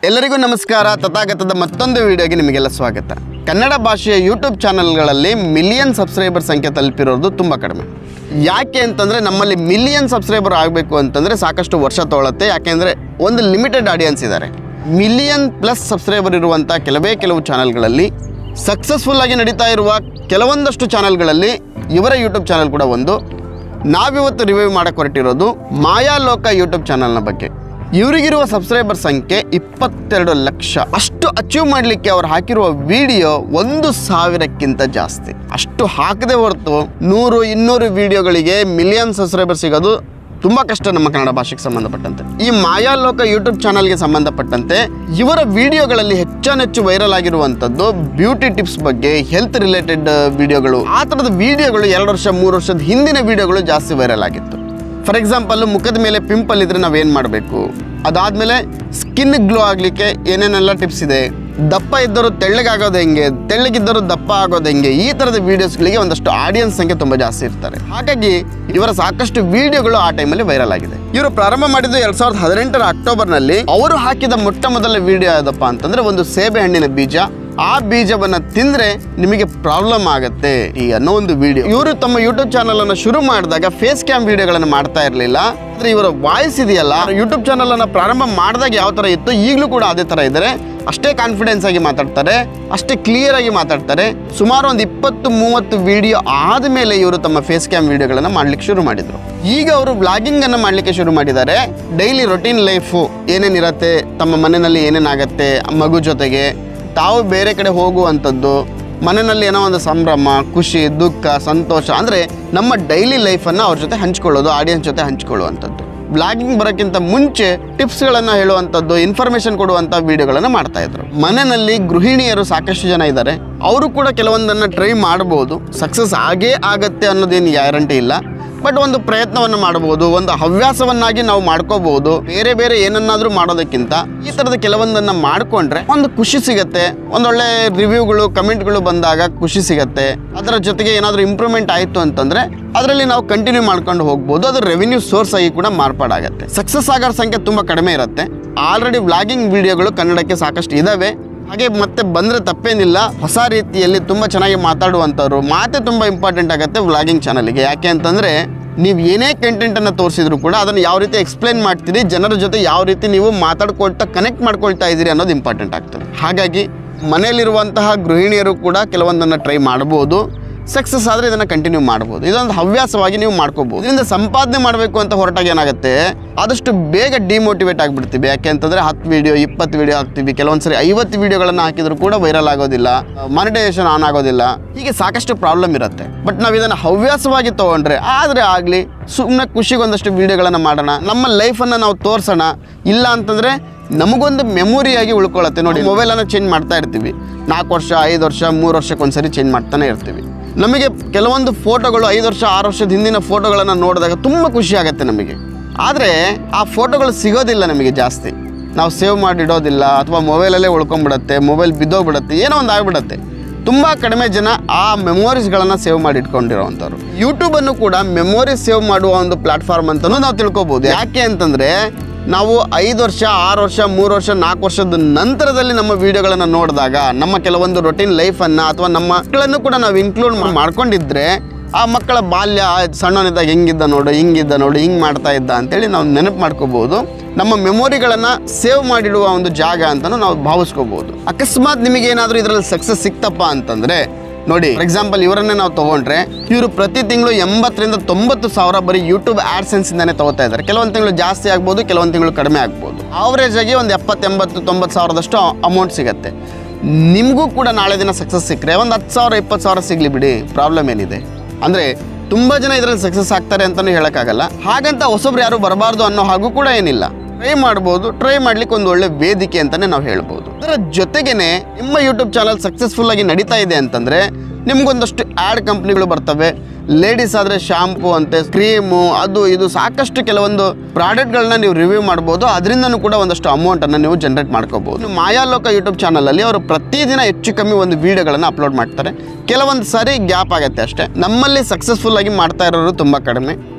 ಎಲ್ಲರಿಗೂ ನಮಸ್ಕಾರ ತಥಾಗತದ ಮತ್ತೊಂದು ವಿಡಿಯೋಗೆ ನಿಮಗೆಲ್ಲ ಸ್ವಾಗತ ಕನ್ನಡ ಭಾಷೆಯ ಯೂಟ್ಯೂಬ್ ಚಾನಲ್ಗಳಲ್ಲಿ ಮಿಲಿಯನ್ ಸಬ್ಸ್ಕ್ರೈಬರ್ ಸಂಖ್ಯೆ ತಲುಪಿರೋದು ತುಂಬ ಕಡಿಮೆ ಯಾಕೆ ಅಂತಂದರೆ ನಮ್ಮಲ್ಲಿ ಮಿಲಿಯನ್ ಸಬ್ಸ್ಕ್ರೈಬರ್ ಆಗಬೇಕು ಅಂತಂದರೆ ಸಾಕಷ್ಟು ವರ್ಷ ತೊಗೊಳುತ್ತೆ ಯಾಕೆಂದರೆ ಒಂದು ಲಿಮಿಟೆಡ್ ಆಡಿಯನ್ಸ್ ಇದ್ದಾರೆ ಮಿಲಿಯನ್ ಪ್ಲಸ್ ಸಬ್ಸ್ಕ್ರೈಬರ್ ಇರುವಂಥ ಕೆಲವೇ ಕೆಲವು ಚಾನಲ್ಗಳಲ್ಲಿ ಸಕ್ಸಸ್ಫುಲ್ ಆಗಿ ನಡೀತಾ ಇರುವ ಕೆಲವೊಂದಷ್ಟು ಚಾನಲ್ಗಳಲ್ಲಿ ಇವರ ಯೂಟ್ಯೂಬ್ ಚಾನಲ್ ಕೂಡ ಒಂದು ನಾವಿವತ್ತು ರಿವ್ಯೂ ಮಾಡಕ್ಕೆ ಹೊರಟಿರೋದು ಮಾಯಾಲೋಕ ಯೂಟ್ಯೂಬ್ ಚಾನಲ್ನ ಬಗ್ಗೆ ಇವರಿಗಿರುವ ಸಬ್ಸ್ಕ್ರೈಬರ್ ಸಂಖ್ಯೆ ಇಪ್ಪತ್ತೆರಡು ಲಕ್ಷ ಅಷ್ಟು ಅಚೀವ್ ಮಾಡಲಿಕ್ಕೆ ಅವ್ರು ಹಾಕಿರುವ ವಿಡಿಯೋ ಒಂದು ಸಾವಿರಕ್ಕಿಂತ ಜಾಸ್ತಿ ಅಷ್ಟು ಹಾಕದೆ ಹೊರತು ನೂರು ಇನ್ನೂರು ವಿಡಿಯೋಗಳಿಗೆ ಮಿಲಿಯನ್ ಸಬ್ಸ್ಕ್ರೈಬರ್ ಸಿಗೋದು ತುಂಬ ಕಷ್ಟ ನಮ್ಮ ಕನ್ನಡ ಭಾಷೆಗೆ ಸಂಬಂಧಪಟ್ಟಂತೆ ಈ ಮಾಯಾಲೋಕ ಯೂಟ್ಯೂಬ್ ಚಾನಲ್ಗೆ ಸಂಬಂಧಪಟ್ಟಂತೆ ಇವರ ವಿಡಿಯೋಗಳಲ್ಲಿ ಹೆಚ್ಚಾನೆಚ್ಚು ವೈರಲ್ ಆಗಿರುವಂಥದ್ದು ಬ್ಯೂಟಿ ಟಿಪ್ಸ್ ಬಗ್ಗೆ ಹೆಲ್ತ್ ರಿಲೇಟೆಡ್ ವಿಡಿಯೋಗಳು ಆ ಥರದ ವಿಡಿಯೋಗಳು ಎರಡು ವರ್ಷ ಮೂರು ವರ್ಷದ ಹಿಂದಿನ ವಿಡಿಯೋಗಳು ಜಾಸ್ತಿ ವೈರಲ್ ಆಗಿತ್ತು ಫಾರ್ ಎಕ್ಸಾಂಪಲ್ ಮುಖದ ಮೇಲೆ ಪಿಂಪಲ್ ಇದ್ರೆ ನಾವೇನು ಮಾಡಬೇಕು ಅದಾದಮೇಲೆ ಸ್ಕಿನ್ ಗ್ಲೋ ಆಗಲಿಕ್ಕೆ ಏನೇನೆಲ್ಲ ಟಿಪ್ಸ್ ಇದೆ ದಪ್ಪ ಇದ್ದರು ತೆಳ್ಳಗಾಗೋದು ಹೆಂಗೆ ತೆಳ್ಳಗಿದ್ದರು ದಪ್ಪ ಆಗೋದು ಹೆಂಗೆ ಈ ಥರದ ವೀಡಿಯೋಸ್ಗಳಿಗೆ ಒಂದಷ್ಟು ಆಡಿಯನ್ಸ್ ಸಂಖ್ಯೆ ತುಂಬ ಜಾಸ್ತಿ ಇರ್ತಾರೆ ಹಾಗಾಗಿ ಇವರ ಸಾಕಷ್ಟು ವಿಡಿಯೋಗಳು ಆ ಟೈಮಲ್ಲಿ ವೈರಲ್ ಆಗಿದೆ ಇವರು ಪ್ರಾರಂಭ ಮಾಡಿದ್ದು ಎರಡ್ ಸಾವಿರದ ಹದಿನೆಂಟರ ಅಕ್ಟೋಬರ್ನಲ್ಲಿ ಅವರು ಹಾಕಿದ ಮೊಟ್ಟ ಮೊದಲ ವಿಡಿಯೋ ಯಾವುದಪ್ಪ ಅಂತಂದ್ರೆ ಒಂದು ಸೇಬೆ ಹಣ್ಣಿನ ಬೀಜ ಆ ಬೀಜವನ್ನ ತಿಂದ್ರೆ ನಿಮಗೆ ಪ್ರಾಬ್ಲಮ್ ಆಗತ್ತೆ ಈ ಅನ್ನೋ ಒಂದು ವಿಡಿಯೋ ಇವರು ತಮ್ಮ ಯೂಟ್ಯೂಬ್ ಚಾನಲ್ ಅನ್ನು ಶುರು ಮಾಡಿದಾಗ ಫೇಸ್ ಕ್ಯಾಮ್ ವಿಡಿಯೋಗಳನ್ನು ಮಾಡ್ತಾ ಇರಲಿಲ್ಲ ಆದ್ರೆ ಇವರ ವಾಯ್ಸ್ ಇದೆಯಲ್ಲ ಯೂಟ್ಯೂಬ್ ಚಾನಲ್ ಅನ್ನ ಪ್ರಾರಂಭ ಮಾಡಿದಾಗ ಯಾವ ತರ ಇತ್ತು ಈಗಲೂ ಕೂಡ ಅದೇ ತರ ಇದ್ದಾರೆ ಅಷ್ಟೇ ಕಾನ್ಫಿಡೆನ್ಸ್ ಆಗಿ ಮಾತಾಡ್ತಾರೆ ಅಷ್ಟೇ ಕ್ಲಿಯರ್ ಆಗಿ ಮಾತಾಡ್ತಾರೆ ಸುಮಾರು ಒಂದು ಇಪ್ಪತ್ತು ಮೂವತ್ತು ವಿಡಿಯೋ ಆದಮೇಲೆ ಇವರು ತಮ್ಮ ಫೇಸ್ ಕ್ಯಾಮ್ ವಿಡಿಯೋಗಳನ್ನು ಮಾಡ್ಲಿಕ್ಕೆ ಶುರು ಮಾಡಿದ್ರು ಈಗ ಅವರು ಬ್ಲಾಗಿಂಗ್ ಅನ್ನು ಮಾಡ್ಲಿಕ್ಕೆ ಶುರು ಮಾಡಿದ್ದಾರೆ ಡೈಲಿ ರೊಟೀನ್ ಲೈಫು ಏನೇನಿರತ್ತೆ ತಮ್ಮ ಮನೆಯಲ್ಲಿ ಏನೇನಾಗತ್ತೆ ಮಗು ಜೊತೆಗೆ ತಾವು ಬೇರೆ ಕಡೆ ಹೋಗುವಂಥದ್ದು ಮನೆಯಲ್ಲಿ ಏನೋ ಒಂದು ಸಂಭ್ರಮ ಖುಷಿ ದುಃಖ ಸಂತೋಷ ಅಂದರೆ ನಮ್ಮ ಡೈಲಿ ಲೈಫನ್ನು ಅವ್ರ ಜೊತೆ ಹಂಚ್ಕೊಳ್ಳೋದು ಆಡಿಯನ್ಸ್ ಜೊತೆ ಹಂಚ್ಕೊಳ್ಳುವಂಥದ್ದು ಬ್ಲಾಗಿಂಗ್ ಬರೋಕ್ಕಿಂತ ಮುಂಚೆ ಟಿಪ್ಸ್ಗಳನ್ನು ಹೇಳುವಂಥದ್ದು ಇನ್ಫಾರ್ಮೇಷನ್ ಕೊಡುವಂಥ ವಿಡಿಯೋಗಳನ್ನು ಮಾಡ್ತಾ ಇದ್ರು ಮನೆಯಲ್ಲಿ ಗೃಹಿಣಿಯರು ಸಾಕಷ್ಟು ಜನ ಇದ್ದಾರೆ ಅವರು ಕೂಡ ಕೆಲವೊಂದನ್ನು ಟ್ರೈ ಮಾಡ್ಬೋದು ಸಕ್ಸಸ್ ಆಗೇ ಆಗತ್ತೆ ಅನ್ನೋದೇನು ಗ್ಯಾರಂಟಿ ಇಲ್ಲ ಬಟ್ ಒಂದು ಪ್ರಯತ್ನವನ್ನು ಮಾಡಬಹುದು ಒಂದು ಹವ್ಯಾಸವನ್ನಾಗಿ ನಾವು ಮಾಡ್ಕೋಬಹುದು ಬೇರೆ ಬೇರೆ ಏನನ್ನಾದ್ರೂ ಮಾಡೋದಕ್ಕಿಂತ ಈ ತರದ ಕೆಲವೊಂದನ್ನ ಮಾಡ್ಕೊಂಡ್ರೆ ಒಂದು ಖುಷಿ ಸಿಗತ್ತೆ ಒಂದೊಳ್ಳೆ ರಿವ್ಯೂಗಳು ಕಮೆಂಟ್ಗಳು ಬಂದಾಗ ಖುಷಿ ಸಿಗತ್ತೆ ಅದರ ಜೊತೆಗೆ ಏನಾದರೂ ಇಂಪ್ರೂವ್ಮೆಂಟ್ ಆಯಿತು ಅಂತಂದ್ರೆ ಅದರಲ್ಲಿ ನಾವು ಕಂಟಿನ್ಯೂ ಮಾಡ್ಕೊಂಡು ಹೋಗ್ಬೋದು ಅದು ರೆವಿನ್ಯೂ ಸೋರ್ಸ್ ಆಗಿ ಕೂಡ ಮಾರ್ಪಾಡಾಗತ್ತೆ ಸಕ್ಸಸ್ ಆಗೋರ ಸಂಖ್ಯೆ ತುಂಬ ಕಡಿಮೆ ಇರುತ್ತೆ ಆಲ್ರೆಡಿ ವ್ಲಾಗಿಂಗ್ ವಿಡಿಯೋಗಳು ಕನ್ನಡಕ್ಕೆ ಸಾಕಷ್ಟು ಇದಾವೆ ಹಾಗೆ ಮತ್ತೆ ಬಂದರೆ ತಪ್ಪೇನಿಲ್ಲ ಹೊಸ ರೀತಿಯಲ್ಲಿ ತುಂಬ ಚೆನ್ನಾಗಿ ಮಾತಾಡುವಂಥವ್ರು ಮಾತೆ ತುಂಬ ಇಂಪಾರ್ಟೆಂಟ್ ಆಗುತ್ತೆ ವ್ಲಾಗಿಂಗ್ ಚಾನಲ್ಗೆ ಯಾಕೆ ಅಂತಂದರೆ ನೀವು ಏನೇ ಕಂಟೆಂಟನ್ನು ತೋರಿಸಿದ್ರು ಕೂಡ ಅದನ್ನು ಯಾವ ರೀತಿ ಎಕ್ಸ್ಪ್ಲೈನ್ ಮಾಡ್ತೀರಿ ಜನರ ಜೊತೆ ಯಾವ ರೀತಿ ನೀವು ಮಾತಾಡ್ಕೊಳ್ತಾ ಕನೆಕ್ಟ್ ಮಾಡ್ಕೊಳ್ತಾ ಇದ್ದೀರಿ ಅನ್ನೋದು ಇಂಪಾರ್ಟೆಂಟ್ ಆಗ್ತದೆ ಹಾಗಾಗಿ ಮನೆಯಲ್ಲಿರುವಂತಹ ಗೃಹಿಣಿಯರು ಕೂಡ ಕೆಲವೊಂದನ್ನು ಟ್ರೈ ಮಾಡ್ಬೋದು ಸಕ್ಸಸ್ ಆದರೆ ಇದನ್ನು ಕಂಟಿನ್ಯೂ ಮಾಡ್ಬೋದು ಇದೊಂದು ಹವ್ಯಾಸವಾಗಿ ನೀವು ಮಾಡ್ಕೋಬೋದು ಇದರಿಂದ ಸಂಪಾದನೆ ಮಾಡಬೇಕು ಅಂತ ಹೊರಟಾಗ ಏನಾಗುತ್ತೆ ಆದಷ್ಟು ಬೇಗ ಡಿಮೋಟಿವೇಟ್ ಆಗಿಬಿಡ್ತೀವಿ ಯಾಕೆ ಅಂತಂದರೆ ಹತ್ತು ವೀಡಿಯೋ ಇಪ್ಪತ್ತು ವೀಡಿಯೋ ಹಾಕ್ತೀವಿ ಕೆಲವೊಂದ್ಸರಿ ಐವತ್ತು ವೀಡಿಯೋಗಳನ್ನು ಹಾಕಿದ್ರು ಕೂಡ ವೈರಲ್ ಆಗೋದಿಲ್ಲ ಮಾನಿಟೈಸೇಷನ್ ಆನ್ ಆಗೋದಿಲ್ಲ ಹೀಗೆ ಸಾಕಷ್ಟು ಪ್ರಾಬ್ಲಮ್ ಇರುತ್ತೆ ಬಟ್ ನಾವು ಇದನ್ನು ಹವ್ಯಾಸವಾಗಿ ತೊಗೊಂಡ್ರೆ ಆದರೆ ಆಗಲಿ ಸುಮ್ಮನೆ ಖುಷಿಗೊಂದಷ್ಟು ವೀಡಿಯೋಗಳನ್ನು ಮಾಡೋಣ ನಮ್ಮ ಲೈಫನ್ನು ನಾವು ತೋರಿಸೋಣ ಇಲ್ಲ ಅಂತಂದರೆ ನಮಗೊಂದು ಮೆಮೊರಿಯಾಗಿ ಉಳ್ಕೊಳ್ಳುತ್ತೆ ನೋಡಿ ಮೊಬೈಲನ್ನು ಚೇಂಜ್ ಮಾಡ್ತಾ ಇರ್ತೀವಿ ನಾಲ್ಕು ವರ್ಷ ಐದು ವರ್ಷ ಮೂರು ವರ್ಷಕ್ಕೆ ಒಂದ್ಸರಿ ಚೇಂಜ್ ಮಾಡ್ತಾನೆ ಇರ್ತೀವಿ ನಮಗೆ ಕೆಲವೊಂದು ಫೋಟೋಗಳು ಐದು ವರ್ಷ ಆರು ವರ್ಷದ ಹಿಂದಿನ ಫೋಟೋಗಳನ್ನು ನೋಡಿದಾಗ ತುಂಬ ಖುಷಿ ಆಗುತ್ತೆ ನಮಗೆ ಆದರೆ ಆ ಫೋಟೋಗಳು ಸಿಗೋದಿಲ್ಲ ನಮಗೆ ಜಾಸ್ತಿ ನಾವು ಸೇವ್ ಮಾಡಿ ಇಡೋದಿಲ್ಲ ಅಥವಾ ಮೊಬೈಲಲ್ಲೇ ಉಳ್ಕೊಂಡ್ಬಿಡತ್ತೆ ಮೊಬೈಲ್ ಬಿದ್ದೋಗ್ಬಿಡತ್ತೆ ಏನೋ ಒಂದು ಆಗ್ಬಿಡತ್ತೆ ತುಂಬ ಕಡಿಮೆ ಜನ ಆ ಮೆಮೊರೀಸ್ಗಳನ್ನು ಸೇವ್ ಮಾಡಿ ಇಟ್ಕೊಂಡಿರೋವಂಥವ್ರು ಯೂಟ್ಯೂಬನ್ನು ಕೂಡ ಮೆಮೊರಿ ಸೇವ್ ಮಾಡುವ ಒಂದು ಪ್ಲಾಟ್ಫಾರ್ಮ್ ಅಂತಲೂ ನಾವು ತಿಳ್ಕೊಬೋದು ಯಾಕೆ ಅಂತಂದರೆ ನಾವು ಐದು ವರ್ಷ ಆರು ವರ್ಷ ಮೂರು ವರ್ಷ ನಾಲ್ಕು ವರ್ಷದ ನಂತರದಲ್ಲಿ ನಮ್ಮ ವಿಡಿಯೋಗಳನ್ನು ನೋಡಿದಾಗ ನಮ್ಮ ಕೆಲವೊಂದು ರೊಟೀನ್ ಲೈಫನ್ನು ಅಥವಾ ನಮ್ಮ ಮಕ್ಕಳನ್ನು ಕೂಡ ನಾವು ಇನ್ಕ್ಲೂಡ್ ಮಾಡ್ಕೊಂಡಿದ್ರೆ ಆ ಮಕ್ಕಳ ಬಾಲ್ಯ ಸಣ್ಣನಿದ್ದಾಗ ಹೆಂಗಿದ್ದ ನೋಡು ಹಿಂಗಿದ್ದ ನೋಡು ಹಿಂಗೆ ಮಾಡ್ತಾ ಇದ್ದ ಅಂತೇಳಿ ನಾವು ನೆನಪು ಮಾಡ್ಕೋಬೋದು ನಮ್ಮ ಮೆಮೊರಿಗಳನ್ನು ಸೇವ್ ಮಾಡಿಡುವ ಒಂದು ಜಾಗ ಅಂತಲೂ ನಾವು ಭಾವಿಸ್ಕೋಬೋದು ಅಕಸ್ಮಾತ್ ನಿಮಗೆ ಏನಾದರೂ ಇದರಲ್ಲಿ ಸಕ್ಸಸ್ ಸಿಕ್ತಪ್ಪ ಅಂತಂದರೆ ನೋಡಿ ಫಾರ್ ಎಕ್ಸಾಂಪಲ್ ಇವರನ್ನೇ ನಾವು ತೊಗೊಂಡ್ರೆ ಇವರು ಪ್ರತಿ ತಿಂಗಳು ಎಂಬತ್ತರಿಂದ ತೊಂಬತ್ತು ಸಾವಿರ ಬರೀ ಯೂಟ್ಯೂಬ್ ಆ್ಯಡ್ಸೆನ್ಸಿಂದನೇ ತಗೋತಾ ಇದ್ದಾರೆ ಕೆಲವೊಂದು ತಿಂಗಳು ಜಾಸ್ತಿ ಆಗ್ಬೋದು ಕೆಲವೊಂದು ತಿಂಗಳು ಕಡಿಮೆ ಆಗ್ಬೋದು ಆವ್ರೇಜ್ ಆಗಿ ಒಂದು ಎಪ್ಪತ್ತೆಂಬತ್ತು ತೊಂಬತ್ತು ಸಾವಿರದಷ್ಟು ಅಮೌಂಟ್ ಸಿಗುತ್ತೆ ನಿಮಗೂ ಕೂಡ ನಾಳೆ ದಿನ ಸಕ್ಸಸ್ ಸಿಕ್ಕರೆ ಒಂದು ಹತ್ತು ಸಾವಿರ ಇಪ್ಪತ್ತು ಸಾವಿರ ಸಿಗಲಿ ಬಿಡಿ ಪ್ರಾಬ್ಲಮ್ ಏನಿದೆ ಅಂದರೆ ತುಂಬ ಜನ ಇದರಲ್ಲಿ ಸಕ್ಸಸ್ ಆಗ್ತಾರೆ ಅಂತಲೂ ಹೇಳೋಕ್ಕಾಗಲ್ಲ ಹಾಗಂತ ಹೊಸಬ್ರು ಯಾರು ಬರಬಾರ್ದು ಅನ್ನೋ ಹಾಗೂ ಕೂಡ ಏನಿಲ್ಲ ಟ್ರೈ ಮಾಡ್ಬೋದು ಟ್ರೈ ಮಾಡ್ಲಿಕ್ಕೆ ಒಂದು ಒಳ್ಳೆ ವೇದಿಕೆ ಅಂತಲೇ ನಾವು ಹೇಳ್ಬೋದು ಅದರ ಜೊತೆಗೇನೆ ನಿಮ್ಮ ಯೂಟ್ಯೂಬ್ ಚಾನಲ್ ಸಕ್ಸಸ್ಫುಲ್ ಆಗಿ ನಡೀತಾ ಇದೆ ಅಂತಂದರೆ ನಿಮ್ಗೊಂದಷ್ಟು ಆ್ಯಡ್ ಕಂಪ್ನಿಗಳು ಬರ್ತವೆ ಲೇಡೀಸ್ ಆದರೆ ಶಾಂಪೂ ಅಂತೆ ಕ್ರೀಮು ಅದು ಇದು ಸಾಕಷ್ಟು ಕೆಲವೊಂದು ಪ್ರಾಡಕ್ಟ್ಗಳನ್ನ ನೀವು ರಿವ್ಯೂ ಮಾಡ್ಬೋದು ಅದರಿಂದನೂ ಕೂಡ ಒಂದಷ್ಟು ಅಮೌಂಟನ್ನು ನೀವು ಜನರೇಟ್ ಮಾಡ್ಕೋಬೋದು ಮಾಯಾಲೋಕ ಯೂಟ್ಯೂಬ್ ಚಾನಲಲ್ಲಿ ಅವರು ಪ್ರತಿದಿನ ಹೆಚ್ಚು ಕಮ್ಮಿ ಒಂದು ವೀಡಿಯೋಗಳನ್ನು ಅಪ್ಲೋಡ್ ಮಾಡ್ತಾರೆ ಕೆಲವೊಂದು ಸಾರಿ ಗ್ಯಾಪ್ ಆಗುತ್ತೆ ಅಷ್ಟೇ ನಮ್ಮಲ್ಲಿ ಸಕ್ಸಸ್ಫುಲ್ ಆಗಿ ಮಾಡ್ತಾ ಇರೋರು ತುಂಬ ಕಡಿಮೆ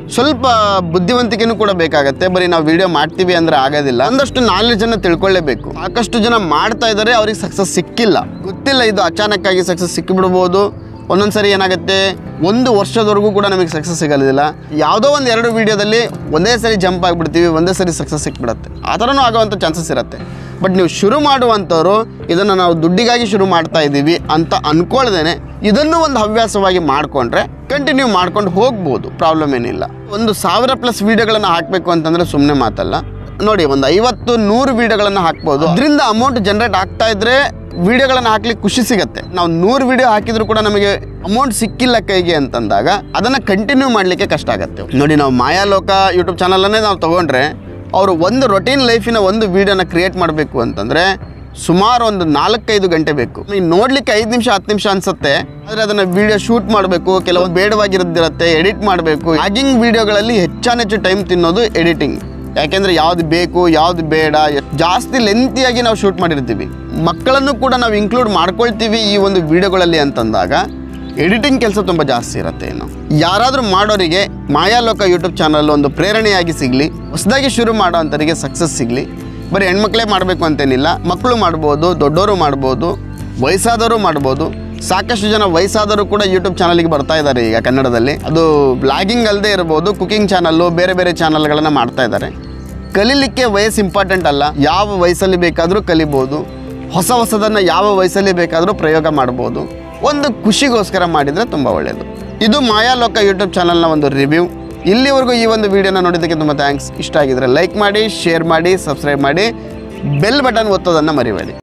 ಸ್ವಲ್ಪ ಬುದ್ಧಿವಂತಿಕೆನೂ ಕೂಡ ಬೇಕಾಗತ್ತೆ ಬರೀ ನಾವು ವಿಡಿಯೋ ಮಾಡ್ತೀವಿ ಅಂದರೆ ಆಗೋದಿಲ್ಲ ಒಂದಷ್ಟು ನಾಲೆಜನ್ನು ತಿಳ್ಕೊಳ್ಳೇಬೇಕು ಸಾಕಷ್ಟು ಜನ ಮಾಡ್ತಾ ಇದ್ದಾರೆ ಅವ್ರಿಗೆ ಸಕ್ಸಸ್ ಸಿಕ್ಕಿಲ್ಲ ಗೊತ್ತಿಲ್ಲ ಇದು ಅಚಾನಕ್ ಆಗಿ ಸಕ್ಸಸ್ ಸಿಕ್ಕಿಬಿಡ್ಬೋದು ಒಂದೊಂದು ಸರಿ ಏನಾಗುತ್ತೆ ಒಂದು ವರ್ಷದವರೆಗೂ ಕೂಡ ನಮಗೆ ಸಕ್ಸಸ್ ಸಿಗಲಿಲ್ಲ ಯಾವುದೋ ಒಂದು ಎರಡು ವೀಡಿಯೋದಲ್ಲಿ ಒಂದೇ ಸರಿ ಜಂಪ್ ಆಗಿಬಿಡ್ತೀವಿ ಒಂದೇ ಸರಿ ಸಕ್ಸಸ್ ಸಿಕ್ಬಿಡುತ್ತೆ ಆ ಥರನೂ ಆಗೋವಂಥ ಚಾನ್ಸಸ್ ಇರುತ್ತೆ ಬಟ್ ನೀವು ಶುರು ಮಾಡುವಂಥವ್ರು ಇದನ್ನು ನಾವು ದುಡ್ಡಿಗಾಗಿ ಶುರು ಮಾಡ್ತಾ ಇದ್ದೀವಿ ಅಂತ ಅನ್ಕೊಳ್ದೇನೆ ಇದನ್ನು ಒಂದು ಹವ್ಯಾಸವಾಗಿ ಮಾಡಿಕೊಂಡ್ರೆ ಕಂಟಿನ್ಯೂ ಮಾಡ್ಕೊಂಡು ಹೋಗ್ಬೋದು ಪ್ರಾಬ್ಲಮ್ ಏನಿಲ್ಲ ಒಂದು ಸಾವಿರ ಪ್ಲಸ್ ವೀಡಿಯೋಗಳನ್ನು ಹಾಕಬೇಕು ಅಂತಂದರೆ ಸುಮ್ಮನೆ ಮಾತಲ್ಲ ನೋಡಿ ಒಂದು ಐವತ್ತು ನೂರು ವೀಡಿಯೋಗಳನ್ನು ಹಾಕ್ಬೋದು ಅದರಿಂದ ಅಮೌಂಟ್ ಜನರೇಟ್ ಆಗ್ತಾ ಇದ್ರೆ ವಿಡಿಯೋಗಳನ್ನು ಹಾಕ್ಲಿಕ್ಕೆ ಖುಷಿ ಸಿಗುತ್ತೆ ನಾವು ನೂರು ವಿಡಿಯೋ ಹಾಕಿದ್ರು ಕೂಡ ನಮಗೆ ಅಮೌಂಟ್ ಸಿಕ್ಕಿಲ್ಲ ಕೈಗೆ ಅಂತಂದಾಗ ಅದನ್ನು ಕಂಟಿನ್ಯೂ ಮಾಡಲಿಕ್ಕೆ ಕಷ್ಟ ಆಗುತ್ತೆ ನೋಡಿ ನಾವು ಮಾಯಾಲೋಕ ಯೂಟ್ಯೂಬ್ ಚಾನಲನ್ನೇ ನಾವು ತೊಗೊಂಡ್ರೆ ಅವರು ಒಂದು ರೊಟೀನ್ ಲೈಫಿನ ಒಂದು ವಿಡಿಯೋನ ಕ್ರಿಯೇಟ್ ಮಾಡಬೇಕು ಅಂತಂದರೆ ಸುಮಾರು ಒಂದು ನಾಲ್ಕೈದು ಗಂಟೆ ಬೇಕು ಈಗ ನೋಡ್ಲಿಕ್ಕೆ ಐದು ನಿಮಿಷ ಹತ್ತು ನಿಮಿಷ ಅನ್ಸುತ್ತೆ ಆದರೆ ಅದನ್ನು ವಿಡಿಯೋ ಶೂಟ್ ಮಾಡಬೇಕು ಕೆಲವೊಂದು ಬೇಡವಾಗಿರೋದಿರುತ್ತೆ ಎಡಿಟ್ ಮಾಡಬೇಕು ಹ್ಯಾಗಿಂಗ್ ವಿಡಿಯೋಗಳಲ್ಲಿ ಹೆಚ್ಚಾನೆಚ್ಚು ಟೈಮ್ ತಿನ್ನೋದು ಎಡಿಟಿಂಗ್ ಯಾಕೆಂದ್ರೆ ಯಾವ್ದು ಬೇಕು ಯಾವ್ದು ಬೇಡ ಜಾಸ್ತಿ ಲೆಂತಿಯಾಗಿ ನಾವು ಶೂಟ್ ಮಾಡಿರ್ತೀವಿ ಮಕ್ಕಳನ್ನು ಕೂಡ ನಾವು ಇನ್ಕ್ಲೂಡ್ ಮಾಡ್ಕೊಳ್ತೀವಿ ಈ ಒಂದು ವಿಡಿಯೋಗಳಲ್ಲಿ ಅಂತಂದಾಗ ಎಡಿಟಿಂಗ್ ಕೆಲಸ ತುಂಬ ಜಾಸ್ತಿ ಇರುತ್ತೆ ಇನ್ನು ಯಾರಾದರೂ ಮಾಡೋರಿಗೆ ಮಾಯಾಲೋಕ ಯೂಟ್ಯೂಬ್ ಚಾನಲ್ ಒಂದು ಪ್ರೇರಣೆಯಾಗಿ ಸಿಗಲಿ ಹೊಸದಾಗಿ ಶುರು ಮಾಡೋ ಅಂಥವರಿಗೆ ಸಕ್ಸಸ್ ಸಿಗಲಿ ಬರೀ ಹೆಣ್ಮಕ್ಳೇ ಮಾಡಬೇಕು ಅಂತೇನಿಲ್ಲ ಮಕ್ಕಳು ಮಾಡ್ಬೋದು ದೊಡ್ಡವರು ಮಾಡ್ಬೋದು ವಯಸ್ಸಾದವರು ಮಾಡ್ಬೋದು ಸಾಕಷ್ಟು ಜನ ವಯಸ್ಸಾದವರು ಕೂಡ ಯೂಟ್ಯೂಬ್ ಚಾನಲ್ಗೆ ಬರ್ತಾ ಇದ್ದಾರೆ ಈಗ ಕನ್ನಡದಲ್ಲಿ ಅದು ಬ್ಲಾಗಿಂಗ್ ಅಲ್ಲದೆ ಇರ್ಬೋದು ಕುಕಿಂಗ್ ಚಾನಲ್ಲು ಬೇರೆ ಬೇರೆ ಚಾನಲ್ಗಳನ್ನು ಮಾಡ್ತಾ ಇದ್ದಾರೆ ಕಲೀಲಿಕ್ಕೆ ವಯಸ್ಸು ಇಂಪಾರ್ಟೆಂಟ್ ಅಲ್ಲ ಯಾವ ವಯಸ್ಸಲ್ಲಿ ಬೇಕಾದರೂ ಕಲಿಬೋದು ಹೊಸ ಹೊಸದನ್ನು ಯಾವ ವಯಸ್ಸಲ್ಲಿ ಬೇಕಾದರೂ ಪ್ರಯೋಗ ಮಾಡ್ಬೋದು ಒಂದು ಖುಷಿಗೋಸ್ಕರ ಮಾಡಿದರೆ ತುಂಬ ಒಳ್ಳೆಯದು ಇದು ಮಾಯಾಲೋಕ ಯೂಟ್ಯೂಬ್ ಚಾನಲ್ನ ಒಂದು ರಿವ್ಯೂ ಇಲ್ಲಿವರೆಗೂ ಈ ಒಂದು ವಿಡಿಯೋನ ನೋಡಿದ್ದಕ್ಕೆ ತುಂಬ ಥ್ಯಾಂಕ್ಸ್ ಇಷ್ಟ ಆಗಿದ್ರೆ ಲೈಕ್ ಮಾಡಿ ಶೇರ್ ಮಾಡಿ ಸಬ್ಸ್ಕ್ರೈಬ್ ಮಾಡಿ ಬೆಲ್ ಬಟನ್ ಒತ್ತೋದನ್ನು ಮರಿಬೇಡಿ